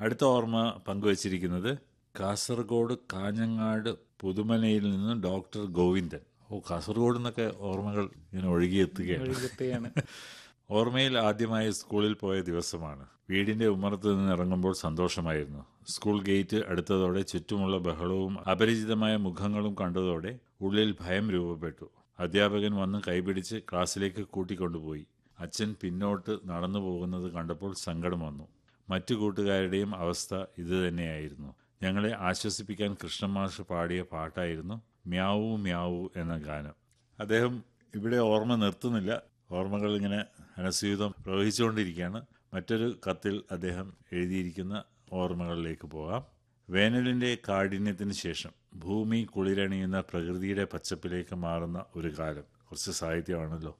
അടുത്ത ഓർമ്മ പങ്കുവച്ചിരിക്കുന്നത് കാസർഗോഡ് കാഞ്ഞങ്ങാട് പുതുമലയിൽ നിന്ന് ഡോക്ടർ ഗോവിന്ദൻ ഓ കാസർഗോഡ് നിന്നൊക്കെ ഓർമ്മകൾ ഇങ്ങനെ ഒഴുകിയെത്തുകയാണ് ഒഴുകുകയാണ് ഓർമ്മയിൽ ആദ്യമായി സ്കൂളിൽ പോയ ദിവസമാണ് വീടിന്റെ ഉമ്മറത്ത് നിന്ന് ഇറങ്ങുമ്പോൾ സന്തോഷമായിരുന്നു സ്കൂൾ ഗേറ്റ് അടുത്തതോടെ ചുറ്റുമുള്ള ബഹളവും അപരിചിതമായ മുഖങ്ങളും കണ്ടതോടെ ഉള്ളിൽ ഭയം രൂപപ്പെട്ടു അധ്യാപകൻ വന്ന് കൈപിടിച്ച് ക്ലാസ്സിലേക്ക് കൂട്ടിക്കൊണ്ടുപോയി അച്ഛൻ പിന്നോട്ട് നടന്നു പോകുന്നത് കണ്ടപ്പോൾ സങ്കടം വന്നു മറ്റു കൂട്ടുകാരുടെയും അവസ്ഥ ഇതുതന്നെയായിരുന്നു ഞങ്ങളെ ആശ്വസിപ്പിക്കാൻ കൃഷ്ണമാഷ് പാടിയ പാട്ടായിരുന്നു മ്യാവു മ്യാവു എന്ന ഗാനം അദ്ദേഹം ഇവിടെ ഓർമ്മ നിർത്തുന്നില്ല ഓർമ്മകൾ ഇങ്ങനെ അനസ്യൂതം പ്രവഹിച്ചുകൊണ്ടിരിക്കുകയാണ് മറ്റൊരു കത്തിൽ അദ്ദേഹം എഴുതിയിരിക്കുന്ന ഓർമ്മകളിലേക്ക് പോകാം വേനലിൻ്റെ കാഠിന്യത്തിന് ശേഷം ഭൂമി കുളിരണിയുന്ന പ്രകൃതിയുടെ പച്ചപ്പിലേക്ക് മാറുന്ന ഒരു കാലം കുറച്ച് സാഹിത്യമാണല്ലോ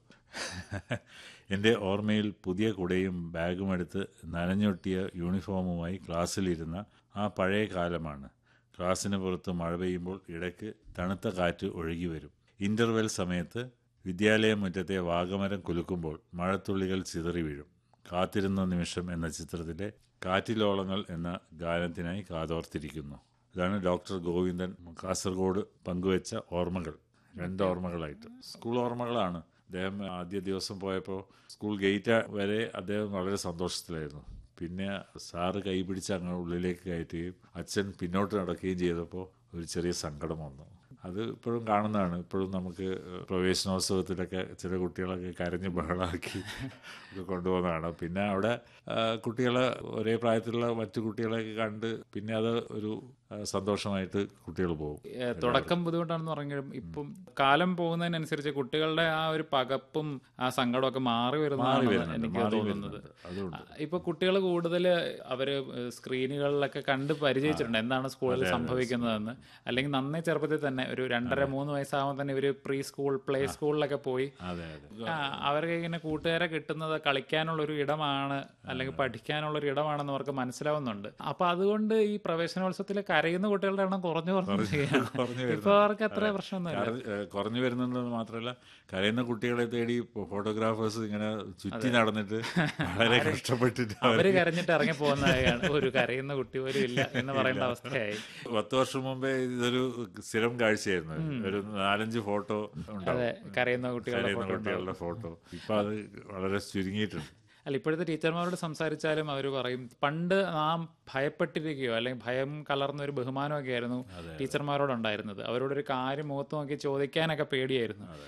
എൻ്റെ ഓർമ്മയിൽ പുതിയ കുടയും ബാഗും എടുത്ത് നനഞ്ഞൊട്ടിയ യൂണിഫോമുമായി ക്ലാസ്സിലിരുന്ന ആ പഴയ കാലമാണ് ക്ലാസ്സിന് പുറത്ത് മഴ പെയ്യുമ്പോൾ ഇടയ്ക്ക് തണുത്ത കാറ്റ് ഒഴുകി വരും ഇൻ്റർവെൽ സമയത്ത് വിദ്യാലയ മുറ്റത്തെ വാഗമരം കുലുക്കുമ്പോൾ മഴത്തുള്ളികൾ ചിതറി വീഴും കാത്തിരുന്ന നിമിഷം എന്ന ചിത്രത്തിലെ കാറ്റിലോളങ്ങൾ എന്ന ഗാനത്തിനായി കാതോർത്തിരിക്കുന്നു ഇതാണ് ഡോക്ടർ ഗോവിന്ദൻ കാസർഗോഡ് പങ്കുവച്ച ഓർമ്മകൾ രണ്ട് ഓർമ്മകളായിട്ട് സ്കൂൾ ഓർമ്മകളാണ് അദ്ദേഹം ആദ്യ ദിവസം പോയപ്പോൾ സ്കൂൾ ഗേറ്റ് വരെ അദ്ദേഹം വളരെ സന്തോഷത്തിലായിരുന്നു പിന്നെ സാറ് കൈപിടിച്ച് അങ്ങ് ഉള്ളിലേക്ക് കയറ്റുകയും അച്ഛൻ പിന്നോട്ട് നടക്കുകയും ചെയ്തപ്പോൾ ഒരു ചെറിയ സങ്കടം വന്നു അത് ഇപ്പോഴും കാണുന്നതാണ് ഇപ്പോഴും നമുക്ക് പ്രവേശനോത്സവത്തിലൊക്കെ ചില കുട്ടികളൊക്കെ കരഞ്ഞ് ബഹളമാക്കി ഒക്കെ കൊണ്ടുപോകുന്നതാണ് പിന്നെ അവിടെ ആ, കുട്ടികളെ ഒരേ പ്രായത്തിലുള്ള മറ്റു കുട്ടികളെയൊക്കെ കണ്ട് പിന്നെ അത് ഒരു ആ, സന്തോഷമായിട്ട് കുട്ടികൾ പോകും ഏ, തുടക്കം ബുദ്ധിമുട്ടാണെന്ന് പറഞ്ഞാലും ഇപ്പം കാലം പോകുന്നതിനനുസരിച്ച് കുട്ടികളുടെ ആ ഒരു പകപ്പും ആ സങ്കടമൊക്കെ മാറി മാറി വരുന്നതാണ് വരുന്നുണ്ട് എനിക്ക് മാറി തോന്നുന്നത് വരുന്നുണ്ട് അതുകൊണ്ട് ഇപ്പൊ കുട്ടികൾ കൂടുതൽ അവര് സ്ക്രീനുകളിലൊക്കെ കണ്ട് പരിചയിച്ചിട്ടുണ്ട് എന്താണ് സ്കൂളിൽ സംഭവിക്കുന്നതെന്ന് അല്ലെങ്കിൽ നന്നേ ചെറുപ്പത്തിൽ തന്നെ ഒരു രണ്ടര മൂന്ന് വയസ്സാകുമ്പോൾ തന്നെ ഇവര് പ്രീ സ്കൂൾ പ്ലേ സ്കൂളിലൊക്കെ പോയി അതെ അതെ ആ, അവർക്ക് ഇങ്ങനെ കൂട്ടുകാരെ കിട്ടുന്നത് കളിക്കാനുള്ള ഒരു ഇടമാണ് അല്ലെങ്കിൽ പഠിക്കാനുള്ള ഒരു ഇടമാണെന്ന് അവർക്ക് മനസ്സിലാവുന്നുണ്ട് അപ്പൊ അതുകൊണ്ട് ഈ പ്രവേശനോത്സവത്തിൽ കരയുന്ന കുട്ടികളുടെ എണ്ണം കുറഞ്ഞു കുറഞ്ഞു വരികയാണ്. കുറഞ്ഞു ഇപ്പൊ അവർക്ക് അത്ര പ്രശ്നമൊന്നുമില്ല കാരണം, ഏഹ്, കുറഞ്ഞു വരുന്നുണ്ടെന്ന് മാത്രമല്ല കരയുന്ന കുട്ടികളെ തേടി ഫോട്ടോഗ്രാഫേഴ്സ് ഇങ്ങനെ ചുറ്റി നടന്നിട്ട് വളരെ കഷ്ടപ്പെട്ടിട്ട് അവർ അവര് കരഞ്ഞിട്ട് ഇറങ്ങി പോകുന്നതാണ് ഒരു കരയുന്ന കുട്ടി പോലും ഇല്ല എന്ന് പറയേണ്ട അവസ്ഥയായി പത്ത് വർഷം മുമ്പേ ഇതൊരു സ്ഥിരം കാഴ്ചയായിരുന്നു ഒരു നാലഞ്ച് ഫോട്ടോ അതെ ഉണ്ടാവും കരയുന്ന കുട്ടികളുടെ കരയുന്ന ഫോട്ടോ കുട്ടികളുടെ ഫോട്ടോ ഇപ്പൊ അത് വളരെ ചുരുങ്ങിയിട്ടുണ്ട് അല്ല ഇപ്പോഴത്തെ ടീച്ചർമാരോട് സംസാരിച്ചാലും അവർ പറയും പണ്ട് നാം ഭയപ്പെട്ടിരിക്കുകയോ അല്ലെങ്കിൽ ഭയം കലർന്ന ഒരു ബഹുമാനമൊക്കെ ആയിരുന്നു ടീച്ചർമാരോട് ഉണ്ടായിരുന്നത് അവരോടൊരു കാര്യം മുഖത്ത് നോക്കി ചോദിക്കാനൊക്കെ പേടിയായിരുന്നു